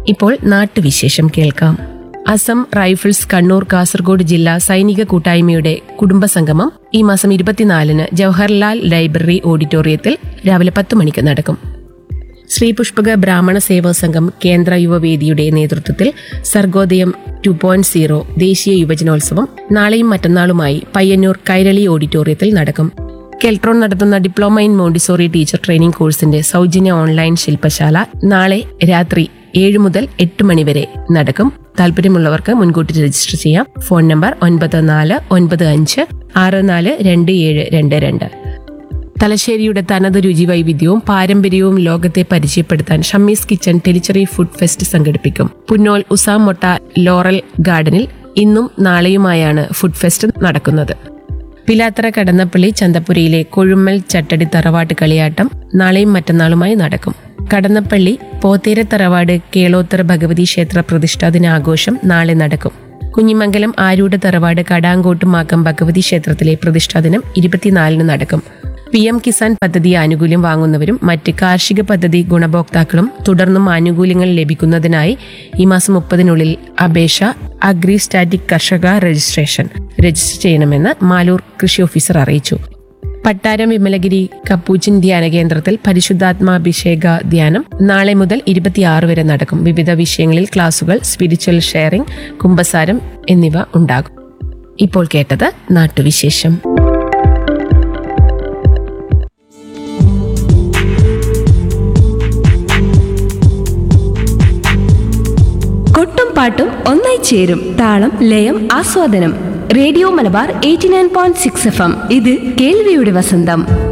ഇപ്പോൾ നാട്ടുവിശേഷം കേൾക്കാം അസം റൈഫിൾസ് കണ്ണൂർ കാസർഗോഡ് ജില്ലാ സൈനിക കൂട്ടായ്മയുടെ കുടുംബസംഗമം ഈ മാസം ഇരുപത്തിനാലിന് ജവഹർലാൽ ലൈബ്രറി ഓഡിറ്റോറിയത്തിൽ രാവിലെ പത്ത് മണിക്ക് നടക്കും ശ്രീ പുഷ്പക ബ്രാഹ്മണ സേവാ സംഘം കേന്ദ്ര യുവവേദിയുടെ നേതൃത്വത്തിൽ സർഗോദയം ടു പോയിന്റ് സീറോ ദേശീയ യുവജനോത്സവം നാളെയും മറ്റന്നാളുമായി പയ്യന്നൂർ കൈരളി ഓഡിറ്റോറിയത്തിൽ നടക്കും കെൽട്രോൺ നടത്തുന്ന diploma in Montessori teacher training കോഴ്സിന്റെ സൗജന്യ ഓൺലൈൻ ശില്പശാല നാളെ രാത്രി ഏഴ് മുതൽ എട്ട് മണി വരെ നടക്കും താല്പര്യമുള്ളവർക്ക് മുൻകൂട്ടി രജിസ്റ്റർ ചെയ്യാം ഫോൺ നമ്പർ ഒൻപത് നാല് ഒൻപത് അഞ്ച് ആറ് നാല് രണ്ട് ഏഴ് രണ്ട് രണ്ട് തലശ്ശേരിയുടെ തനത് രുചി വൈവിധ്യവും പാരമ്പര്യവും ലോകത്തെ പരിചയപ്പെടുത്താൻ Shammi's kitchen Tellicherry food fest സംഘടിപ്പിക്കും പുന്നോൽ ഉസാം മൊട്ട ലോറൽ ഗാർഡനിൽ ഇന്നും നാളെയുമായാണ് ഫുഡ് ഫെസ്റ്റ് നടക്കുന്നത് പിലാത്തറ കടന്നപ്പള്ളി ചന്തപ്പുരയിലെ കൊഴുമ്മൽ ചട്ടടി തറവാട്ട് കളിയാട്ടം നാളെയും മറ്റന്നാളുമായി നടക്കും കടന്നപ്പള്ളി പോത്തേര തറവാട് കേളോത്തറ ഭഗവതി ക്ഷേത്ര പ്രതിഷ്ഠാ ദിനാഘോഷം നാളെ നടക്കും കുഞ്ഞിമംഗലം ആരൂഢ തറവാട് കടാങ്കോട്ടുമാക്കം ഭഗവതി ക്ഷേത്രത്തിലെ പ്രതിഷ്ഠാദിനം ഇരുപത്തിനാലിന് നടക്കും പി എം കിസാൻ പദ്ധതി ആനുകൂല്യം വാങ്ങുന്നവരും മറ്റ് കാർഷിക പദ്ധതി ഗുണഭോക്താക്കളും തുടർന്നും ആനുകൂല്യങ്ങൾ ലഭിക്കുന്നതിനായി ഈ മാസം മുപ്പതിനുള്ളിൽ അപേക്ഷ അഗ്രി സ്റ്റാറ്റിക് കർഷക രജിസ്ട്രേഷൻ രജിസ്റ്റർ ചെയ്യണമെന്ന് മാലൂർ കൃഷി ഓഫീസർ അറിയിച്ചു പട്ടാരം വിമലഗിരി കപ്പൂച്ചിൻ ധ്യാന കേന്ദ്രത്തിൽ പരിശുദ്ധാത്മാഭിഷേക ധ്യാനം നാളെ മുതൽ ഇരുപത്തിയാറ് വരെ നടക്കും വിവിധ വിഷയങ്ങളിൽ ക്ലാസുകൾ സ്പിരിച്വൽ ഷെയറിംഗ് കുംഭസാരം എന്നിവ ഉണ്ടാകും ഇപ്പോൾ കേട്ടത് നാട്ടുവിശേഷം കൊട്ടും പാട്ടും ഒന്നായി ചേരും താളം ലയം ആസ്വാദനം radio Malabar eighty nine point six F M ഇത് കേൾവിയുടെ വസന്തം